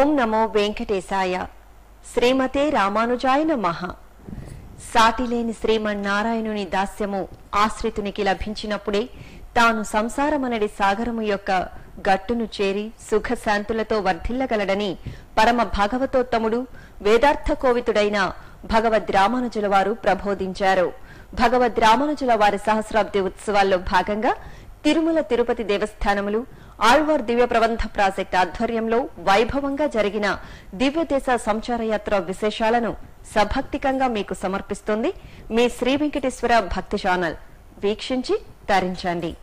ఓం నమో వెంకటేశాయ శ్రీమతే రామానుజాయ నమః సాటిలేని శ్రీమన్నారాయణుని దాస్యము ఆశ్రితునికి లభించినప్పుడే తాను సంసారమనడి సాగరము యొక్క గట్టును చేరి సుఖశాంతులతో వర్ధిల్లగలడని పరమ భాగవతోత్తముడు వేదార్థ కోవితుడైన భగవద్ రామానుజుల వారు ప్రబోధించారు భగవద్ రామానుజుల వారి సహస్రాబ్ది ఉత్సవాల్లో భాగంగా తిరుమల తిరుపతి దేవస్థానములు ఆళ్వార్ దివ్య ప్రబంధ ప్రాజెక్ట్ ఆధ్వర్యంలో వైభవంగా జరిగిన దివ్యదేశ సంచార యాత్ర విశేషాలను సభక్తికంగా మీకు సమర్పిస్తుంది మీ శ్రీ వెంకటేశ్వర భక్తి ఛానల్ వీక్షించి తరించండి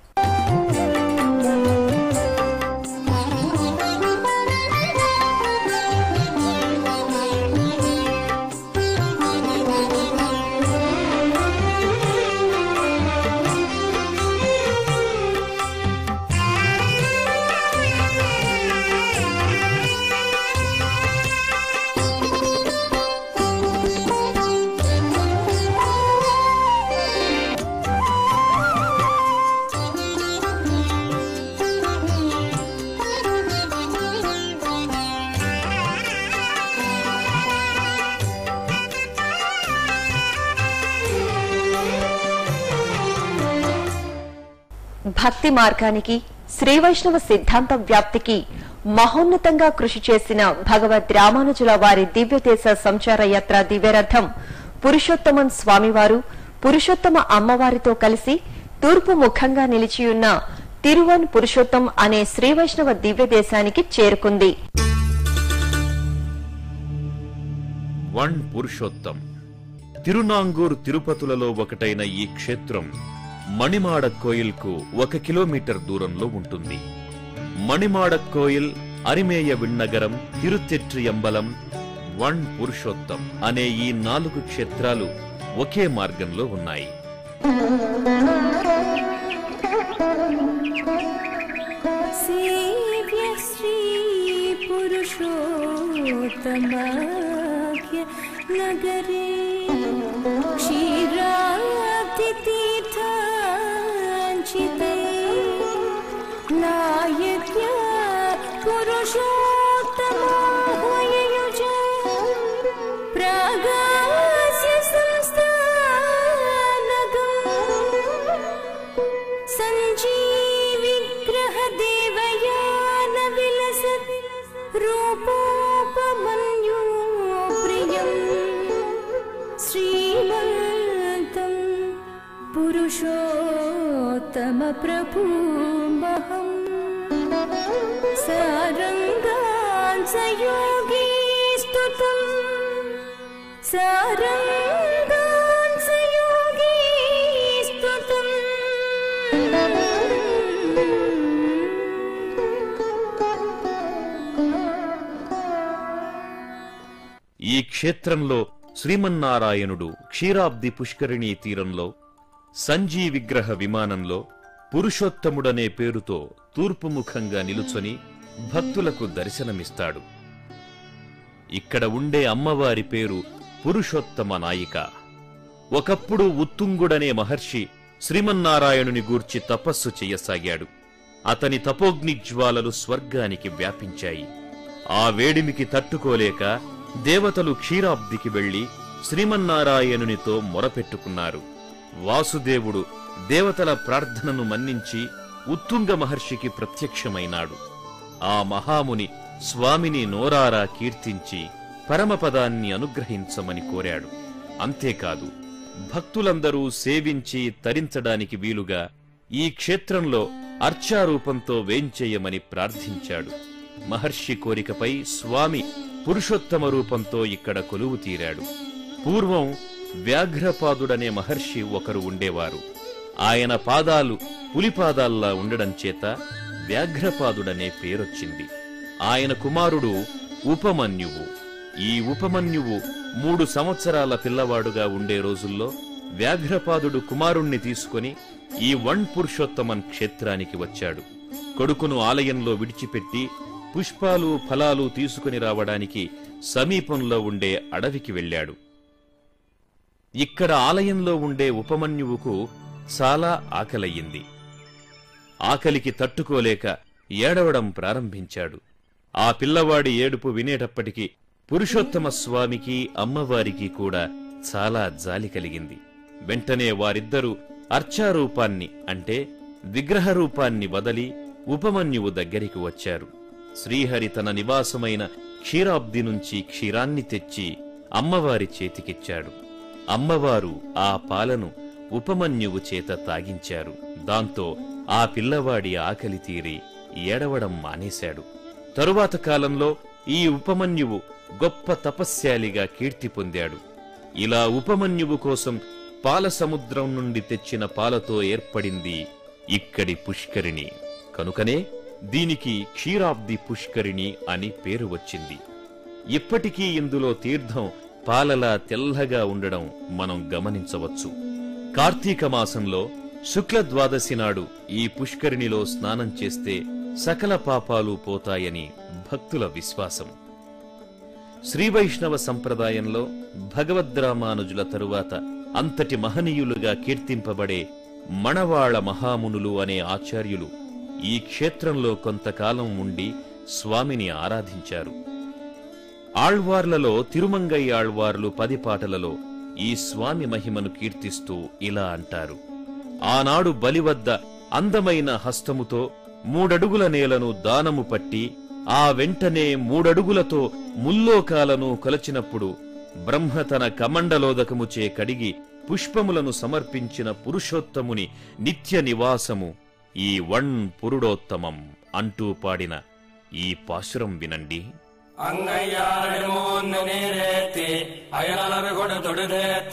భక్తి మార్గానికి శ్రీ వైష్ణవ సిద్ధాంత వ్యాప్తికి మహోన్నతంగా కృషి చేసిన భగవద్ రామానుజుల వారి దివ్యదేశ సంచార యాత్ర దివ్యరథం పురుషోత్తమన్ స్వామివారు పురుషోత్తమ అమ్మవారితో కలిసి తూర్పు ముఖంగా నిలిచియున్న తిరువన్ పురుషోత్తం అనే శ్రీ వైష్ణవ దివ్యదేశానికి చేరుకుంది వన్ పురుషోత్తం తిరునాంగూర్ తిరుపతులలో ఒకటైన ఈ క్షేత్రం మణిమాడ కోయిల్కు ఒక కిలోమీటర్ దూరంలో ఉంటుంది మణిమాడ కోయిల్ అరిమేయ విన్నగరం తిరుచెట్రియంబలం వన్ పురుషోత్తం అనే ఈ నాలుగు క్షేత్రాలు ఒకే మార్గంలో ఉన్నాయి सेव्य श्रीपुरुषोत्तमाख्य नगरे क्षीराब्धितीर्थाञ्चिते नायक्य पुरुषोत्तमाह्वययुज प्रागास्य संस्थानगम् सञ्जीविग्रह देवयान विलसत् रूपोपमन्यो प्रियम् श्रीमन्तम् पुरुषोत्तमप्रभुमहम् सारङ्गान् स योगी स्तुतम् सारङ्गान् स योगी ఈ క్షేత్రంలో శ్రీమన్నారాయణుడు క్షీరాబ్ది పుష్కరిణీ తీరంలో సంజీ విగ్రహ విమానంలో పురుషోత్తముడనే పేరుతో తూర్పుముఖంగా నిలుచొని భక్తులకు దర్శనమిస్తాడు ఇక్కడ ఉండే అమ్మవారి పేరు పురుషోత్తమ నాయిక ఒకప్పుడు ఉత్తుంగుడనే మహర్షి శ్రీమన్నారాయణుని గూర్చి తపస్సు చెయ్యసాగాడు అతని తపోగ్ని జ్వాలలు స్వర్గానికి వ్యాపించాయి ఆ వేడిమికి తట్టుకోలేక దేవతలు క్షీరాబ్దికి వెళ్లి శ్రీమన్నారాయణునితో మొరపెట్టుకున్నారు వాసుదేవుడు దేవతల ప్రార్థనను మన్నించి ఉత్తుంగ మహర్షికి ప్రత్యక్షమైనాడు ఆ మహాముని స్వామిని నోరారా కీర్తించి పరమపదాన్ని అనుగ్రహించమని కోరాడు అంతేకాదు భక్తులందరూ సేవించి తరించడానికి వీలుగా ఈ క్షేత్రంలో అర్చారూపంతో వేంచేయమని ప్రార్థించాడు మహర్షి కోరికపై స్వామి పురుషోత్తమ రూపంతో ఇక్కడ కొలువు తీరాడు పూర్వం వ్యాఘ్రపాదుడనే మహర్షి ఒకరు ఉండేవారు ఆయన పాదాలు పులిపాదాల్లా ఉండడం చేత వ్యాఘ్రపాదుడనే పేరొచ్చింది ఆయన కుమారుడు ఉపమన్యువు ఈ ఉపమన్యువు మూడు సంవత్సరాల పిల్లవాడుగా ఉండే రోజుల్లో వ్యాఘ్రపాదుడు కుమారుణ్ణి తీసుకొని ఈ వన్ పురుషోత్తమన్ క్షేత్రానికి వచ్చాడు కొడుకును ఆలయంలో విడిచిపెట్టి పుష్పాలు ఫలాలు తీసుకుని రావడానికి సమీపంలో ఉండే అడవికి వెళ్ళాడు ఇక్కడ ఆలయంలో ఉండే ఉపమన్యువుకు చాలా ఆకలయ్యింది ఆకలికి తట్టుకోలేక ఏడవడం ప్రారంభించాడు ఆ పిల్లవాడి ఏడుపు వినేటప్పటికి పురుషోత్తమ స్వామికి అమ్మవారికి కూడా చాలా జాలి కలిగింది వెంటనే వారిద్దరూ అర్చారూపాన్ని అంటే విగ్రహ రూపాన్ని వదలి ఉపమన్యువు దగ్గరికి వచ్చారు శ్రీహరి తన నివాసమైన క్షీరాబ్ది నుంచి క్షీరాన్ని తెచ్చి అమ్మవారి చేతికిచ్చాడు అమ్మవారు ఆ పాలను ఉపమన్యువు చేత తాగించారు దాంతో ఆ పిల్లవాడి ఆకలి తీరి ఏడవడం మానేశాడు తరువాత కాలంలో ఈ ఉపమన్యువు గొప్ప తపస్శాలిగా కీర్తి పొందాడు ఇలా ఉపమన్యువు కోసం పాల సముద్రం నుండి తెచ్చిన పాలతో ఏర్పడింది ఇక్కడి పుష్కరిణి కనుకనే దీనికి క్షీరాబ్ది పుష్కరిణి అని పేరు వచ్చింది ఇప్పటికీ ఇందులో తీర్థం పాలలా తెల్లగా ఉండడం మనం గమనించవచ్చు కార్తీక మాసంలో శుక్ల ద్వాదశి నాడు ఈ పుష్కరిణిలో స్నానం చేస్తే సకల పాపాలు పోతాయని భక్తుల విశ్వాసం శ్రీవైష్ణవ సంప్రదాయంలో భగవద్రామానుజుల తరువాత అంతటి మహనీయులుగా కీర్తింపబడే మణవాళ మహామునులు అనే ఆచార్యులు ఈ క్షేత్రంలో కొంతకాలం ఉండి స్వామిని ఆరాధించారు ఆళ్వార్లలో తిరుమంగై ఆళ్వార్లు పది పాటలలో ఈ స్వామి మహిమను కీర్తిస్తూ ఇలా అంటారు ఆనాడు బలివద్ద అందమైన హస్తముతో మూడడుగుల నేలను దానము పట్టి ఆ వెంటనే మూడడుగులతో ముల్లోకాలను కొలచినప్పుడు బ్రహ్మ తన కమండలోదకముచే కడిగి పుష్పములను సమర్పించిన పురుషోత్తముని నిత్య నివాసము ఈ వణ్ పురుడోత్తమం అంటూ పాడిన ఈ పాశురం వినండి അങ്ങയ്യാടുമൂന്നു നീരേത്തി അയലളവ് കൊടു തൊടുതേത്ത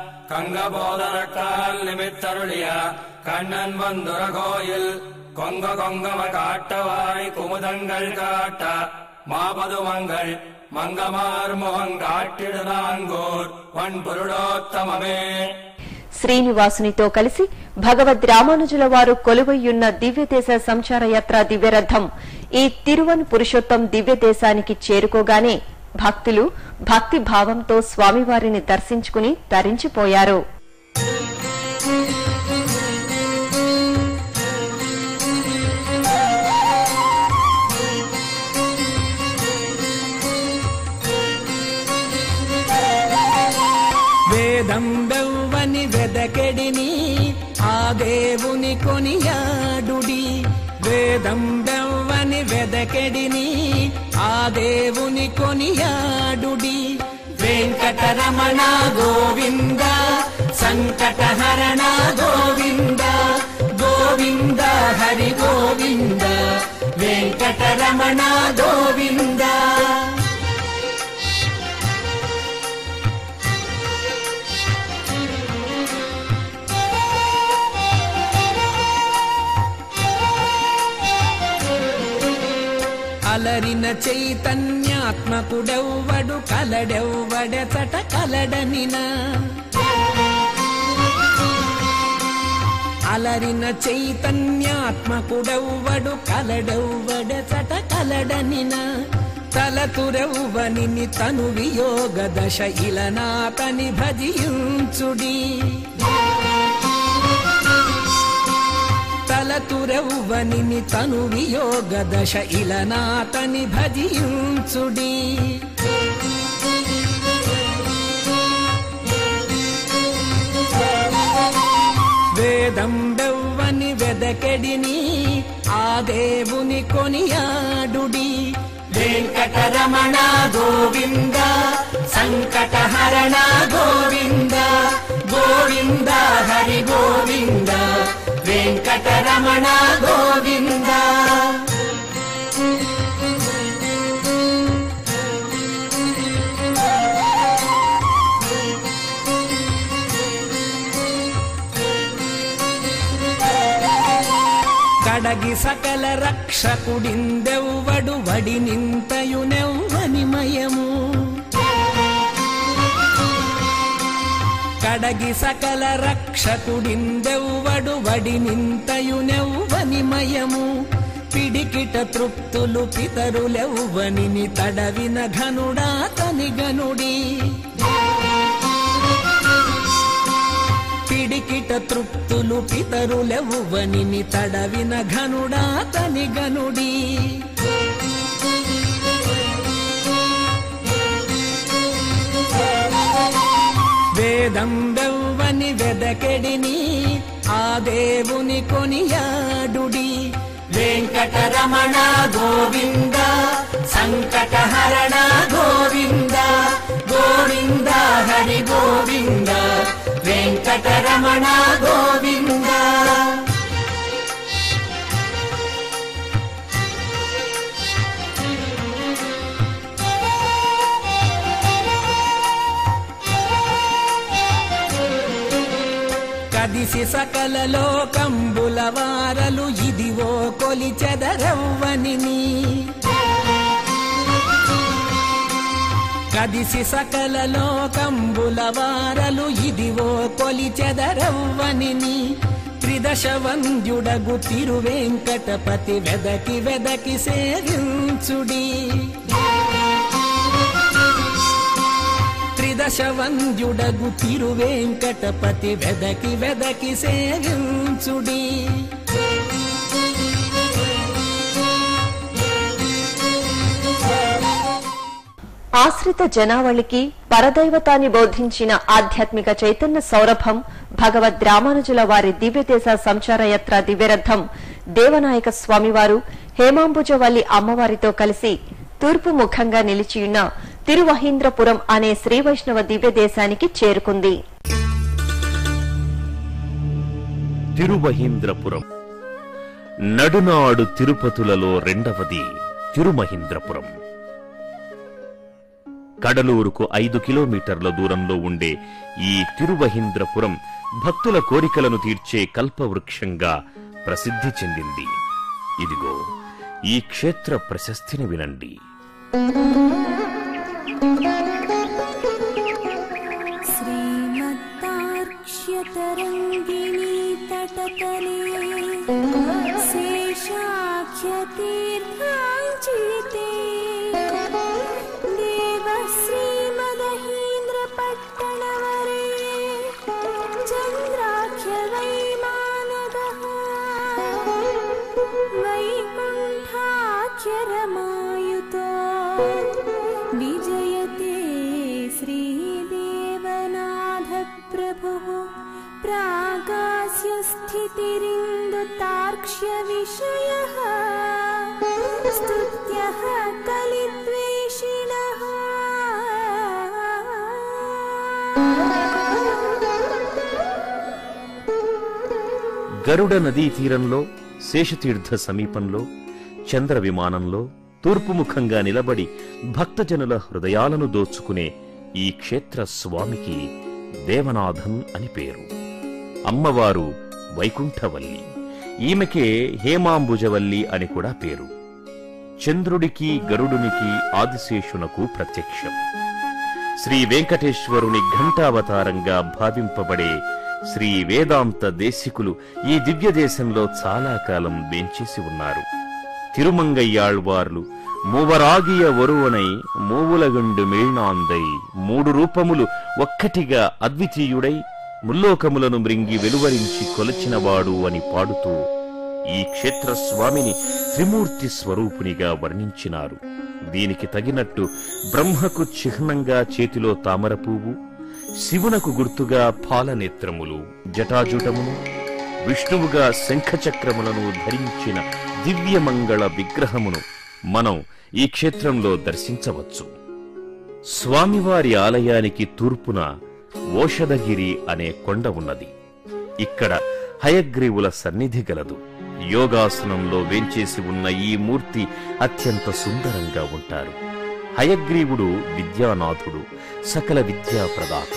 കങ്കബോധരക്കാൽ നിമിത്തരുളിയ കണ്ണൻ വന്തുറകോയിൽ കൊങ്ക കൊങ്കമ കാട്ടവായി കുമുദങ്ങൾ കാട്ട മാപതുമങ്ങൾ മങ്കമാർ മുഖം കാട്ടിടുനാങ്കൂർ വൺപുരുടോത്തമമേ శ్రీనివాసునితో కలిసి భగవద్ రామానుజుల వారు కొలువయ్యున్న దివ్యదేశ సంచార యాత్ర దివ్యరథం ఈ తిరువన్ పురుషోత్తం దివ్యదేశానికి చేరుకోగానే భక్తులు భక్తి భావంతో స్వామివారిని దర్శించుకుని తరించిపోయారు వేదం బెవ్వని వెదకెడిని ఆ దేవుని కొనియాడుడి వేదం బెవ్వని వెదకెడిని ఆ దేవుని కొనియాడుడి వెంకటరమణ గోవింద సంకటహరణ గోవింద గోవింద హరి గోవింద వెంకటరమణ గోవింద అలరిన చైతన్యాత్మకుడెవ్వడు కలడెవ్వడెచట కలడనిన అలరిన చైతన్యాత్మకుడెవ్వడు కలడెవ్వడెచట కలడనిన తలతురెవ్వనిని తను వియోగ దశ ఇలనాతని భజించుడి తలతురెవ్వనిని తను వియోగ దశ ఇలనాతని భజించుడి వేదం బెవ్వని వెదకెడిని ఆ దేవుని కొనియాడుడి వెంకటరమణ గోవింద సంకటహరణ గోవింద గోవింద హరి గోవింద వెంకటరమణ గోవింద కడగి సకల రక్షకుడిందెవ్వడు వడి నింతయునెవ్వని మయము కడగి సకల రక్షకుడిందెవ్వడు వడి నింతయునెవ్వని మయము పిడికిట తృప్తులు పితరులెవ్వనిని తడవిన ఘనుడా తని గనుడి పిడికిట తృప్తులు పితరులెవ్వనిని తడవిన ఘనుడా తని గనుడి వేదం వెవ్వని వెదకెడిని ఆ దేవుని కొనియాడుడి వెంకటరమణ గోవింద సంకటహరణ గోవింద గోవింద హరి గోవింద వెంకటరమణ గోవింద కదిసి సకల లోకంబుల వారలు ఇదివో కొలిచెదరవ్వని కదిసి సకల లోకంబుల వారలు ఇదివో కొలిచెదరవ్వని త్రిదశ వంద్యుడగు తిరువెంకటపతి వెదకి వెదకి సేవించుడి త్రిదశ వంద్యుడగు తిరువెంకటపతి వెదకి వెదకి సేవించుడి ఆశ్రిత జనావళికి పరదైవతాన్ని బోధించిన ఆధ్యాత్మిక చైతన్య సౌరభం భగవద్ రామానుజుల వారి దివ్యదేశ సంచార యాత్ర దివ్యరథం దేవనాయక స్వామివారు హేమాంబుజవల్లి అమ్మవారితో కలిసి తూర్పు ముఖంగా నిలిచియున్న తిరువహీంద్రపురం అనే శ్రీ వైష్ణవ దివ్యదేశానికి చేరుకుంది తిరుమహీంద్రపురం నడునాడు తిరుపతులలో రెండవది తిరుమహీంద్రపురం కడలూరుకు ఐదు కిలోమీటర్ల దూరంలో ఉండే ఈ తిరువహీంద్రపురం భక్తుల కోరికలను తీర్చే కల్పవృక్షంగా ప్రసిద్ధి చెందింది ఇదిగో ఈ క్షేత్ర ప్రశస్తిని వినండి श्रीमत्तार्क्ष्यतरङ्गिणी तटतले शेषाख्यतीर्थाञ्चिते देवश्रीमदहीन्द्रपट्टणवरे चन्द्राख्यवैमानदः वैकुण्ठाख्यरमायुतो विजयते श्रीदेवनाथप्रभुः प्रागास्य स्थितिरिन्दुतार्क्ष्यविषयः स्तुत्यः कलिद्वेषिणः గరుడ నదీ తీరంలో శేషతీర్థ సమీపంలో చంద్ర విమానంలో తూర్పుముఖంగా నిలబడి భక్తజనుల హృదయాలను దోచుకునే ఈ క్షేత్ర స్వామికి దేవనాథం అని పేరు అమ్మవారు వైకుంఠవల్లి ఈమెకే హేమాంబుజవల్లి అని కూడా పేరు చంద్రుడికి గరుడునికి ఆదిశేషునకు ప్రత్యక్షం శ్రీ వెంకటేశ్వరుని ఘంటావతారంగా భావింపబడే శ్రీ వేదాంత దేశికులు ఈ దివ్య దేశంలో చాలా కాలం వేంచేసి ఉన్నారు తిరుమంగయ్యాళ్వార్లు మూవరాగియ ఒరువనై మూవులగండు మీళ్నాందై మూడు రూపములు ఒక్కటిగా అద్వితీయుడై ముల్లోకములను మృంగి వెలువరించి కొలచినవాడు అని పాడుతూ ఈ క్షేత్ర స్వామిని త్రిమూర్తి స్వరూపునిగా వర్ణించినారు దీనికి తగినట్టు బ్రహ్మకు చిహ్నంగా చేతిలో తామర పువ్వు శివునకు గుర్తుగా పాలనేత్రములు జటాజుటమును విష్ణువుగా శంఖచక్రములను ధరించిన దివ్యమంగళ విగ్రహమును మనం ఈ క్షేత్రంలో దర్శించవచ్చు స్వామివారి ఆలయానికి తూర్పున ఓషధగిరి అనే కొండ ఉన్నది ఇక్కడ హయగ్రీవుల సన్నిధి గలదు యోగాసనంలో వేంచేసి ఉన్న ఈ మూర్తి అత్యంత సుందరంగా ఉంటారు హయగ్రీవుడు విద్యానాథుడు సకల విద్యా ప్రదాత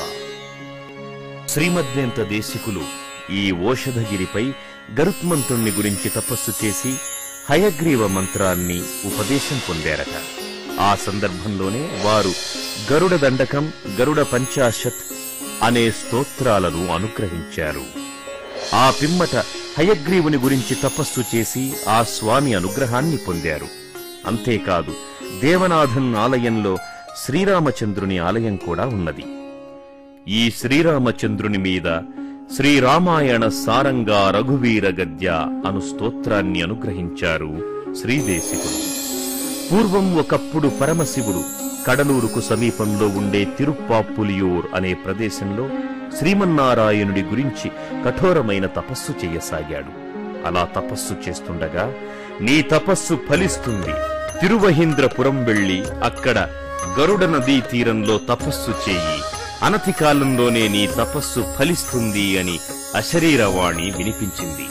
శ్రీమద్వేంత దేశికులు ఈ ఓషధగిరిపై గరుత్మంతుణ్ణి గురించి తపస్సు చేసి హయగ్రీవ మంత్రాన్ని ఉపదేశం పొందారట ఆ సందర్భంలోనే వారు గరుడ దండకం గరుడ పంచాశత్ అనే స్తోత్రాలను అనుగ్రహించారు ఆ పిమ్మట హయగ్రీవుని గురించి తపస్సు చేసి ఆ స్వామి అనుగ్రహాన్ని పొందారు అంతేకాదు దేవనాథన్ ఆలయంలో శ్రీరామచంద్రుని ఆలయం కూడా ఉన్నది ఈ శ్రీరామచంద్రుని మీద శ్రీరామాయణ సారంగా రఘువీర గద్య అను స్తోత్రాన్ని అనుగ్రహించారు శ్రీదేశికుడు పూర్వం ఒకప్పుడు పరమశివుడు కడలూరుకు సమీపంలో ఉండే తిరుప్పాపులియూర్ అనే ప్రదేశంలో శ్రీమన్నారాయణుడి గురించి కఠోరమైన తపస్సు చేయసాగాడు అలా తపస్సు చేస్తుండగా నీ తపస్సు ఫలిస్తుంది తిరువహీంద్రపురం వెళ్లి అక్కడ గరుడ నదీ తీరంలో తపస్సు చేయి అనతి కాలంలోనే నీ తపస్సు ఫలిస్తుంది అని అశరీరవాణి వినిపించింది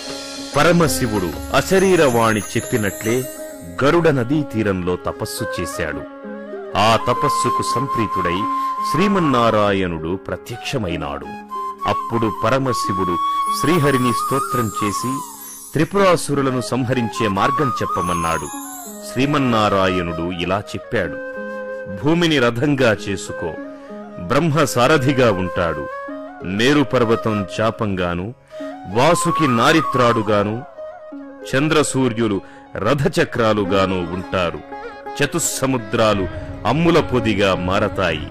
పరమశివుడు అశరీరవాణి చెప్పినట్లే గరుడ నదీ తీరంలో తపస్సు చేశాడు ఆ తపస్సుకు సంప్రీతుడై శ్రీమన్నారాయణుడు ప్రత్యక్షమైనాడు అప్పుడు పరమశివుడు శ్రీహరిని స్తోత్రం చేసి త్రిపురాసురులను సంహరించే మార్గం చెప్పమన్నాడు శ్రీమన్నారాయణుడు ఇలా చెప్పాడు భూమిని రథంగా చేసుకో బ్రహ్మ సారథిగా ఉంటాడు మేరు పర్వతం చాపంగాను వాసుకి నారిత్రాడుగాను చంద్రసూర్యులు రథచక్రాలుగాను ఉంటారు చతుస్సముద్రాలు అమ్ముల పొదిగా మారతాయి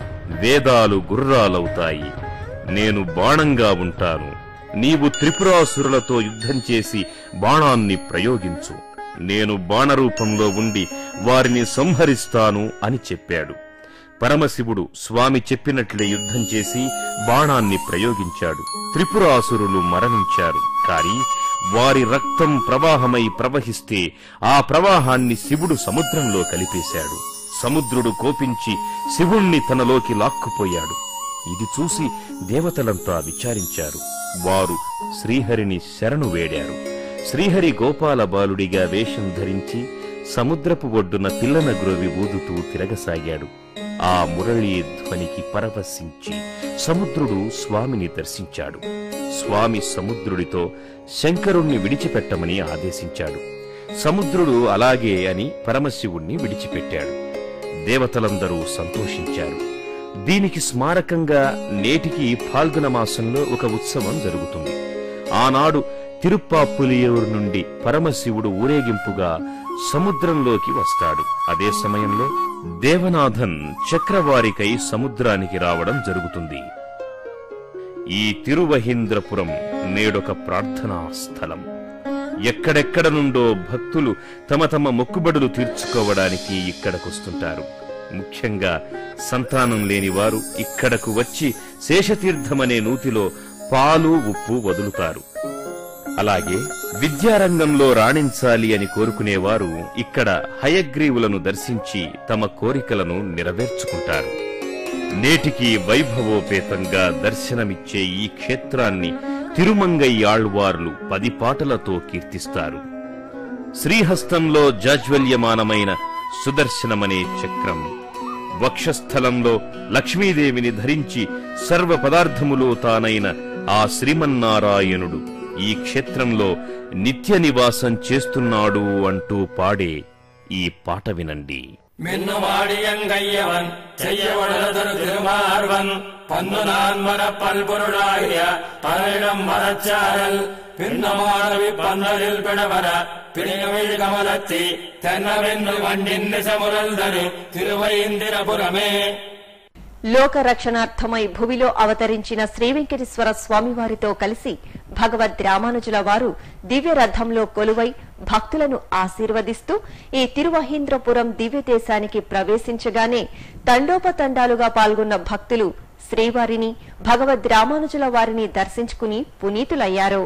వేదాలు గుర్రాలవుతాయి నేను బాణంగా ఉంటాను నీవు త్రిపురాసురులతో యుద్ధం చేసి బాణాన్ని ప్రయోగించు నేను బాణరూపంలో ఉండి వారిని సంహరిస్తాను అని చెప్పాడు పరమశివుడు స్వామి చెప్పినట్లే యుద్ధం చేసి బాణాన్ని ప్రయోగించాడు త్రిపురాసురులు మరణించారు కాని వారి రక్తం ప్రవాహమై ప్రవహిస్తే ఆ ప్రవాహాన్ని శివుడు సముద్రంలో కలిపేశాడు సముద్రుడు కోపించి శివుణ్ణి తనలోకి లాక్కుపోయాడు ఇది చూసి దేవతలంతా విచారించారు వారు శ్రీహరిని శరణు వేడారు శ్రీహరి గోపాల బాలుడిగా వేషం ధరించి సముద్రపు ఒడ్డున పిల్లన గ్రోవి ఊదుతూ తిరగసాగాడు ఆ మురళీ ధ్వనికి పరవశించి సముద్రుడు స్వామిని దర్శించాడు స్వామి సముద్రుడితో శంకరుణ్ణి విడిచిపెట్టమని ఆదేశించాడు సముద్రుడు అలాగే అని పరమశివుణ్ణి విడిచిపెట్టాడు దేవతలందరూ సంతోషించారు దీనికి స్మారకంగా నేటికి ఫాల్గుణ మాసంలో ఒక ఉత్సవం జరుగుతుంది ఆనాడు తిరుప్పాపులియూరు నుండి పరమశివుడు ఊరేగింపుగా సముద్రంలోకి వస్తాడు అదే సమయంలో దేవనాథన్ చక్రవారికై సముద్రానికి రావడం జరుగుతుంది ఈ తిరువహీంద్రపురం నేడొక ప్రార్థనా స్థలం ఎక్కడెక్కడ నుండో భక్తులు తమ తమ మొక్కుబడులు తీర్చుకోవడానికి ఇక్కడకొస్తుంటారు ముఖ్యంగా సంతానం లేని వారు ఇక్కడకు వచ్చి శేషతీర్థమనే నూతిలో పాలు ఉప్పు వదులుతారు అలాగే విద్యారంగంలో రాణించాలి అని కోరుకునేవారు ఇక్కడ హయగ్రీవులను దర్శించి తమ కోరికలను నెరవేర్చుకుంటారు నేటికి వైభవోపేతంగా దర్శనమిచ్చే ఈ క్షేత్రాన్ని తిరుమంగయ్యాళ్వార్లు పది పాటలతో కీర్తిస్తారు శ్రీహస్తంలో జాజ్వల్యమానమైన సుదర్శనమనే చక్రం వక్షస్థలంలో లక్ష్మీదేవిని ధరించి సర్వ పదార్థములో తానైన ఆ శ్రీమన్నారాయణుడు ఈ క్షేత్రంలో నిత్య నివాసం చేస్తున్నాడు అంటూ పాడే ఈ పాట వినండి மின்னுமாடியங்கையவன் செய்ய வளர்தரு திருமார்வன் பன்னு நான் மரப்பல் பொருளாகிய பலரிடம் மரச்சாரல் பின்னமானவி பன்னரில் பிடவர பிணிகமிழ் கமலத்தி தென்னவென்னு வண்டின் நிசமுரல் தரு திருவைந்திரபுரமே లోక రక్షణార్థమై భువిలో అవతరించిన శ్రీ వెంకటేశ్వర స్వామివారితో కలిసి భగవద్ రామానుజుల వారు దివ్య రథంలో కొలువై భక్తులను ఆశీర్వదిస్తూ ఈ తిరువహీంద్రపురం దివ్య దేశానికి ప్రవేశించగానే తండోపతండాలుగా పాల్గొన్న భక్తులు శ్రీవారిని భగవద్ రామానుజుల వారిని దర్శించుకుని పునీతులయ్యారు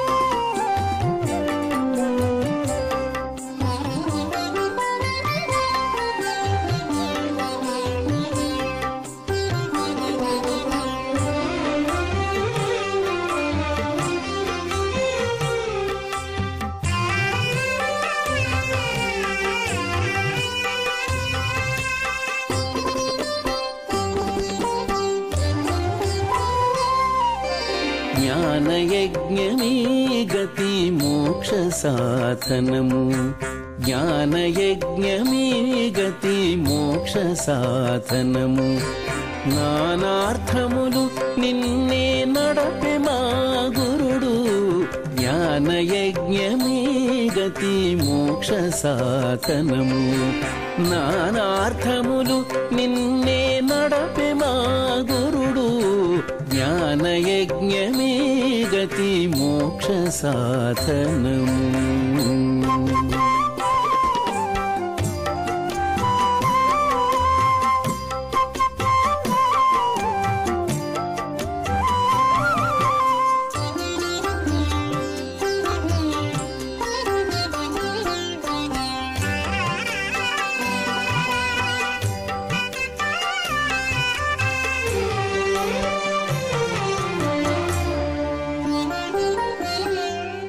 జ్ఞానయజ్ఞమీ గతి మోక్ష సాధనము జ్ఞానయజ్ఞమీ గతి మోక్ష సాధనము నానార్థములు నిన్నే నడపె మా గురుడు జ్ఞానయజ్ఞమీ గతి మోక్ష సాధనము నానార్థములు నిన్నే నడపె మా గురుడు జ్ఞానయజ్ఞమే గతి మోక్ష సాధనము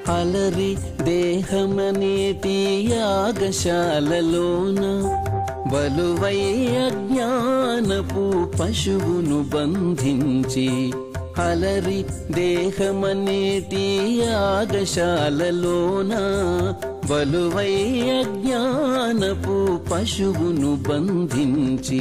అలరి దేహమనేటి యాగశాలలోన బలువై అజ్ఞానపు పశువును బంధించి అలరి దేహమనేటి యాగశాలలోన బలువై అజ్ఞానపు పశువును బంధించి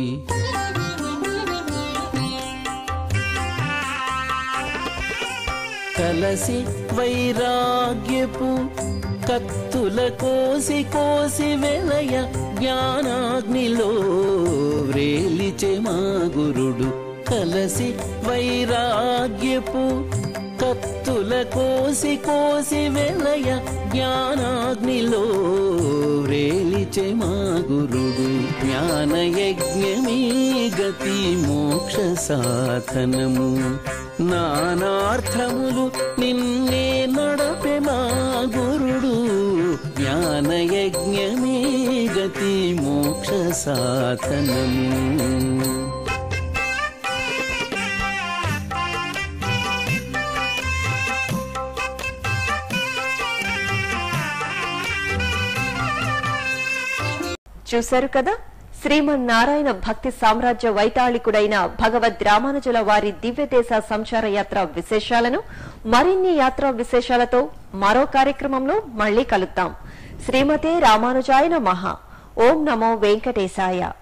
కలసి వైరాగ్యపు కత్తుల కోసి కోసి వెలయ జ్ఞానాగ్నిలో వ్రేలిచె మా గురుడు కలసి వైరాగ్యపు కత్తుల కోసి కోసి వెలయ జ్ఞానాగ్నిలో వ్రేలిచె మా గురుడు జ్ఞానయజ్ఞమీ గతి మోక్ష సాధనము నానార్థములు నిన్నే నడపె మా గురుడు జ్ఞానయజ్ఞమే గతి మోక్ష సాధనము చూశారు కదా శ్రీమన్నారాయణ భక్తి సామ్రాజ్య వైతాళికుడైన భగవద్ రామానుజుల వారి దివ్యదేశ సంచార యాత్ర విశేషాలను మరిన్ని యాత్రా విశేషాలతో మరో కార్యక్రమంలో మళ్ళీ కలుద్దాం శ్రీమతే రామానుజాయ మహా ఓం నమో వెంకటేశాయ